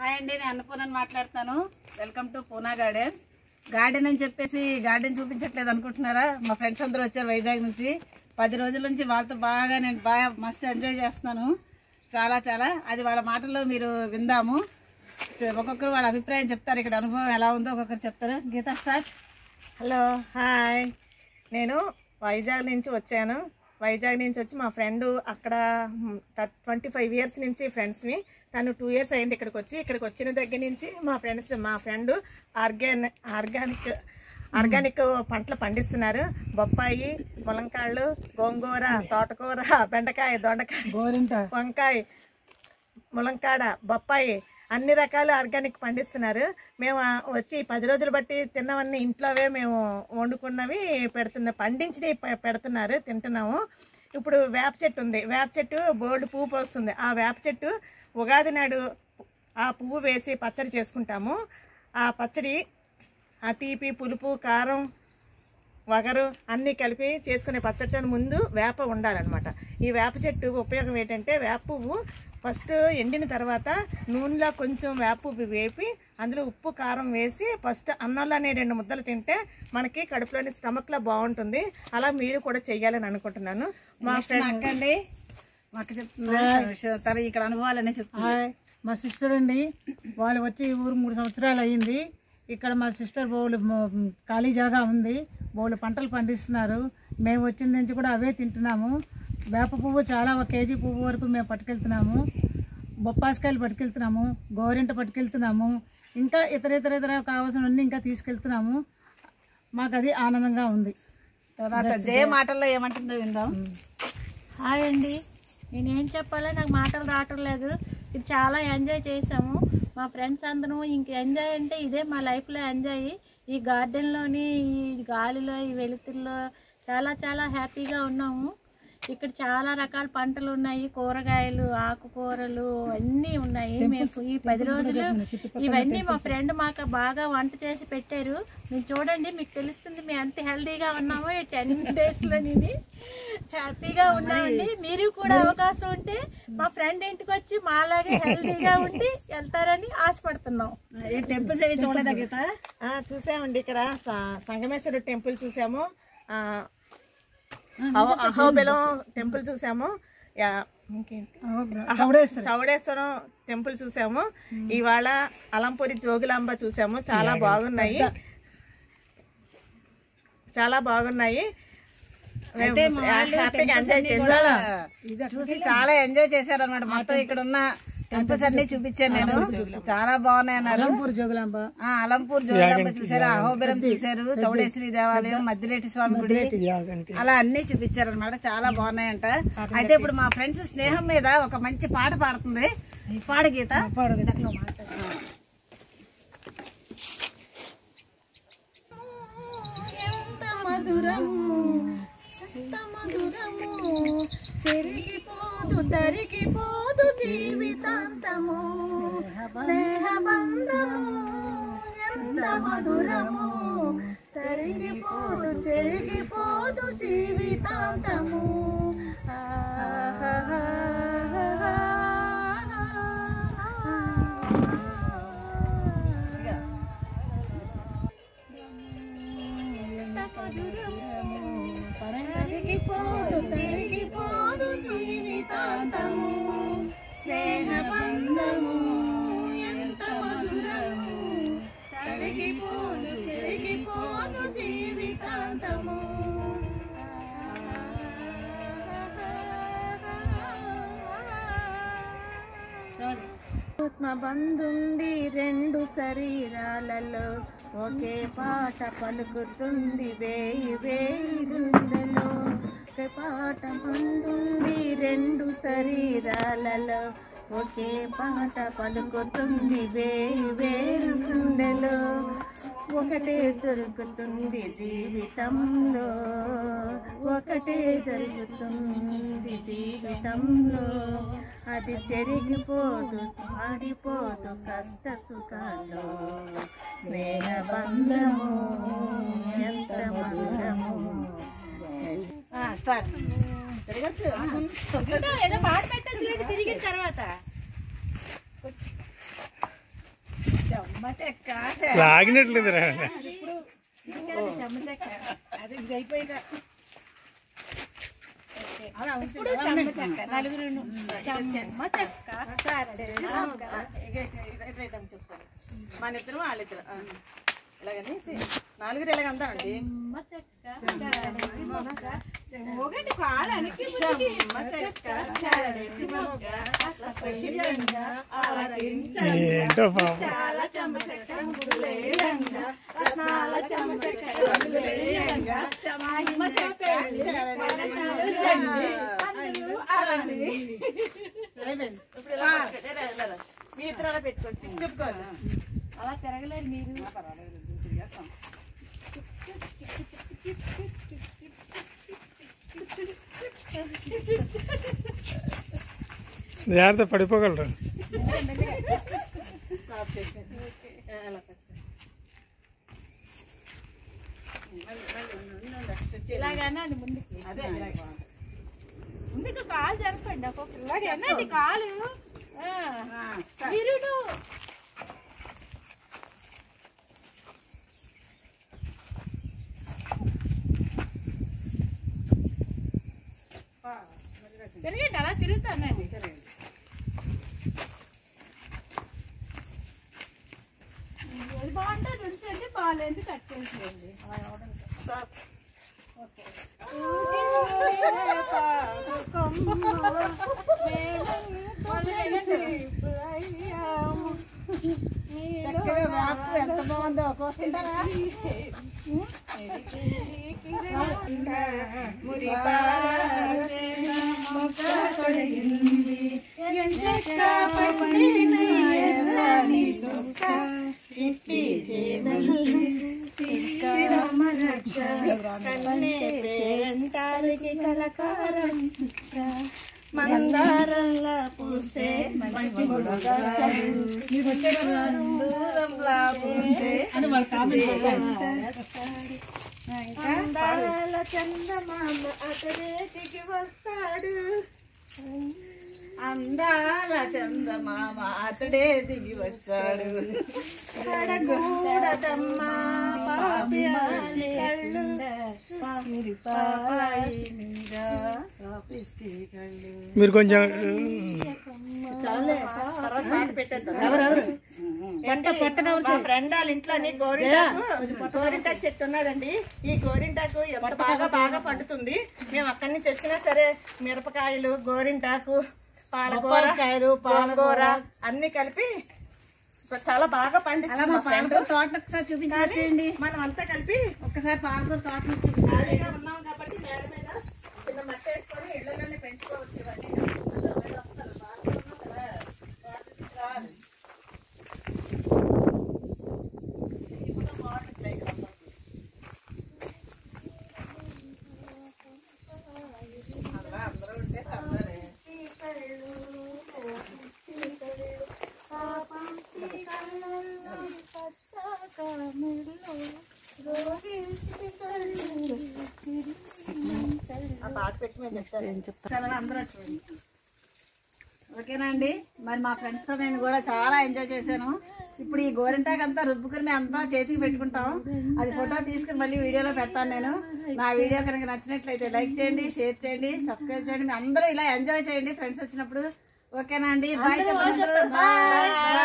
Hi అండి నేను అన్నపూర్ణని మాట్లాడుతాను welcome to Poona garden garden అని చెప్పేసి గార్డెన్ చూపించట్లేదు అనుకుంటున్నారా మా ఫ్రెండ్స్ అందరూ వచ్చారు వైజాగ్ నుంచి పది రోజుల నుంచి వాళ్ళతో బాగా నేను బాగా మస్తు ఎంజాయ్ చేస్తున్నాను చాలా చాలా అది వాళ్ళ మాటల్లో మీరు విందాము ఒక్కొక్కరు వాళ్ళ అభిప్రాయం చెప్తారు ఇక్కడ అనుభవం ఎలా ఉందో ఒక్కొక్కరు చెప్తారు గీత స్టార్ట్ హలో హాయ్ నేను వైజాగ్ నుంచి వచ్చాను వైజాగ్ నుంచి వచ్చి మా ఫ్రెండ్ అక్కడ ట్వంటీ ఫైవ్ ఇయర్స్ నుంచి ఫ్రెండ్స్ని తను టూ ఇయర్స్ అయింది ఇక్కడికి వచ్చి ఇక్కడికి వచ్చిన దగ్గర నుంచి మా ఫ్రెండ్స్ మా ఫ్రెండ్ ఆర్గాని ఆర్గానిక్ ఆర్గానిక్ పంటలు పండిస్తున్నారు బొప్పాయి ములంకాళ్ళు గోంగూర తోటకూర బెండకాయ దొండకాయ గోరింట వంకాయ ములంకాడ బొప్పాయి అన్ని రకాల ఆర్గానిక్ పండిస్తున్నారు మేము ఆ, వచ్చి పది రోజులు బట్టి తిన్నవన్నీ ఇంట్లోవే మేము వండుకున్నవి పెడుతున్నాం పండించినవి పె- పెడుతున్నారు తింటున్నాము ఇప్పుడు వేప చెట్టు ఉంది వేప చెట్టు బోర్డు పువ్వు పోస్తుంది ఆ వేప చెట్టు ఉగాది నాడు ఆ పువ్వు వేసి పచ్చడి చేసుకుంటాము ఆ పచ్చడి ఆ తీపి పులుపు కారం వగరు అన్నీ కలిపి చేసుకునే పచ్చడిని ముందు వేప ఉండాలన్నమాట ఈ వేప చెట్టు ఉపయోగం ఏంటంటే వేప పువ్వు ఫస్ట్ ఎండిన తర్వాత నూనెలో కొంచెం వేప పువ్వు వేపి అందులో ఉప్పు కారం వేసి ఫస్ట్ అన్నంలోనే రెండు ముద్దలు తింటే మనకి కడుపులోని స్టమక్లో బాగుంటుంది అలా మీరు కూడా చెయ్యాలని అనుకుంటున్నాను మా మా అక్క అండి మా అక్క చెప్తుంది తన ఇక్కడ అనుభవాలనే చెప్తుంది హాయ్ మా సిస్టర్ అండి వాళ్ళు వచ్చి ఈ ఊరు మూడు సంవత్సరాలు అయ్యింది ఇక్కడ మా సిస్టర్ బోళ్ళు మ- ఖాళీ జాగా ఉంది బోళ్ళు పంటలు పండిస్తున్నారు మేము వచ్చిన నుంచి కూడా అవే తింటున్నాము వేప పువ్వు చాలా ఒక కేజీ పువ్వు వరకు మేము పట్టుకెళ్తున్నాము బొప్పాసకాయలు పట్టుకెళ్తున్నాము గోరింట పట్టుకెళ్తున్నాము ఇంకా ఇతర ఇతర ఇతర కావాల్సినవన్నీ ఇంకా తీసుకెళ్తున్నాము మాకు అది ఆనందంగా ఉంది తర్వాత జయ మాటల్లో ఏమంటుందో విందాం హాయ్ అండి నేనేం చెప్పాలో నాకు మాటలు రావటం లేదు ఇది చాలా ఎంజాయ్ చేసాము మా ఫ్రెండ్స్ అందరం ఇంక ఎంజాయ్ అంటే ఇదే మా లైఫ్లో ఎంజాయ్ ఈ గార్డెన్లోని ఈ గాలిలో ఈ వెలుతుల్లో చాలా చాలా హ్యాపీగా ఉన్నాము ఇక్కడ చాలా రకాల పంటలు ఉన్నాయి కూరగాయలు ఆకుకూరలు అన్నీ ఉన్నాయి మేము ఈ పది రోజులు ఇవన్నీ మా ఫ్రెండ్ మాకు బాగా వంట చేసి పెట్టారు మీరు చూడండి మీకు తెలుస్తుంది మేము ఎంత హెల్దీగా ఉన్నామో ఈ టెన్ డేస్లో నేను హ్యాపీగా ఉన్నామండి మీరు కూడా అవకాశం ఉంటే మా ఫ్రెండ్ ఇంటికి వచ్చి మాలాగే హెల్దీగా ఉండి వెళ్తారని ఆశపడుతున్నాం ఈ టెంపుల్స్ ఏవి చూడదా గీత ఆ, చూసామండి ఇక్కడ స- సంగమేశ్వర టెంపుల్ చూసాము ఆ, అహో- అహోబిలం టెంపుల్ చూసాము యా- ఇంకేంటి చౌడేశ్వరి చౌడేశ్వరం టెంపుల్ చూసాము ఇవాళ అలంపూరి జోగులాంబ చూసాము చాలా బాగున్నాయి చాలా బాగున్నాయి మేము అయితే మా వాళ్ళు హ్యాపీగా temples ఎంజాయ్ అన్నీ కూడా చేసాం చూసి చాలా ఎంజాయ్ చేశారన్నమాట మొత్తం ఇక్కడ ఉన్న టెంపుల్స్ అన్ని చూపించాను నేను చాలా బాగున్నాయి అన్నారు అలంపూర్ జోగులాంబ ఆ, అలంపూర్ జోగులాంబ చూసారు అహోబిలం చూసారు చౌడేశ్వరి దేవాలయం మద్దిలేటి స్వామి గుడి అలా అన్ని చూపించారు అనమాట చాలా బాగున్నాయంట అయితే ఇప్పుడు మా ఫ్రెండ్స్ స్నేహం మీద ఒక మంచి పాట పాడుతుంది పాడు గీత ఎంత మధురము ఎంత మధురము చెరిగిపోదు తరిగిపోదు జీవితాంతము స్నేహబంధము ఎంత మధురము తరిగిపోదు చెరిగిపోదు జీవితాంతము తరిగిపోదు తరిగిపోదు జీవితాంతము స్నేహబంధము ఎంత మధురము తరిగిపోదు చెరిగిపోదు జీవితాంతము ఆత్మ బంధుంది రెండు శరీరాలలో ఒకే పాట పలుకుతుంది వేయి వేయి గుండెలో ఒకే పాట బంధుంది రెండు శరీరాలలో ఒకే పాట పలుకుతుంది వేయి వేరు గుండెలో ఒకటే జరుగుతుంది జీవితంలో ఒకటే జరుగుతుంది జీవితంలో అది చెరిగిపోదు మాడిపోదు కష్ట సుఖాలు స్నేహ బంధము ఎంత మధురము స్టార్ట్ ఏదో పాట పెట్టచ్చు తిరిగిన తర్వాత లాగినట్లేదు రా చెమ్మ చెక్క అది ఇది అయిపోయాక ఇప్పుడు చెమ్మ చెక్క నలుగురు చెమ్మ చెక్క సారడే చెప్తాను మన ఇద్దరు వాళ్ళిద్దరు ఆ. ఇలాగని నాలుగురు ఇలాగ అందామండి చెమ్మ చెక్క ఒకటి కాలు అనికి ముందుకి. చారడేసి మొగ్గ, అసహ్యంగా ఆలకించండి. ఏంటో పాపం చాలా చెమ్మ చెక్క రంగులేయంగా, రత్నాల చెమ్మ చెక్క రంగులేయంగా, చెమ్మ చెక్క పడతాలు రండి, అందరూ అలండి. ఇప్పుడు ఇలా పెట్టేరా, ఇలా రా. మీ ఇద్దరు అలా పెట్టుకోండి చిప్ చెప్పుకోవాలి అలా తిరగలేరు మీరు జాగ్రత్త పడిపోగలరు స్టాప్ చేసేయండి. ఆ, అలా పెట్టండి. ఇలాగైనా అది ముందుకి అదే ఇలాగ. ముందుకు కాలు జరపండి ఒక్కొక్క ఇలాగేనండి కాలు ఆ, విరుడు తిరగండి అలా తిరుగుతానండి ఏది బాగుంటుంది ఉంచండి బాగాలేదు కట్ చేసేయండి అలా ఇవ్వడం చక్కగా వేపు ఎంత బాగుందో కోసుకుంటారా పేరంటానికి కలకారం మందారంలా పూస్తే మంచి దూరంలా పూస్తే అని వాళ్ళు కామెంట్ అందాల చందమామ అతడే దిగి వస్తాడు అందాల చందమామ అతడే దిగి వచ్చాడు కూడదమ్మా పాపి ఆలి కళ్ళు పాపాయి మీద పాపిష్టి కళ్ళు మీరు కొంచెం తర్వాత పాట పెట్టేద్దాం ఎంత పెట్టిన మా ఫ్రెండ్ వాళ్ళ ఇంట్లోని గోరింటాకు గోరింటాకు చెట్టు ఉన్నదండి ఈ గోరింటాకు ఎంత బాగా బాగా పండుతుంది మేము అక్కడి నుంచి వచ్చినా సరే మిరపకాయలు గోరింటాకు పాలకూర బొప్పాయికాయలు, పాలకూర అన్ని కలిపి చాలా బాగా పండిస్తుంది మా friend. పాలకూర తోట ఒకసారి చూపించండి మనం అంతా కలిపి ఒక్కసారి పాలకూర తోట ఖాళీగా ఉన్నాం కాబట్టి మేడ మీద చిన్న మట్టి వేసుకొని ఇళ్ళలోనే పెంచుకోవచ్చు ఇవన్నీ ఆ పాట పెట్టి మేము చెప్తాను చాలా అందరూ చూడండి ఓకేనా అండి మరి మా ఫ్రెండ్స్తో నేను కూడా చాలా ఎంజాయ్ చేశాను ఇప్పుడు ఈ గోరింటాక్ అంతా రుబ్బుకుని మేము అంతా చేతికి పెట్టుకుంటాం అది ఫోటో తీసుకుని మళ్ళీ వీడియోలో పెడతాను నేను నా వీడియో కనుక నచ్చినట్లయితే లైక్ చేయండి షేర్ చేయండి సబ్స్క్రైబ్ చేయండి మీ అందరూ ఇలా ఎంజాయ్ చేయండి ఫ్రెండ్స్ వచ్చినప్పుడు ఓకేనా అండి బాయ్ చెప్పండి అందరూ. బాయ్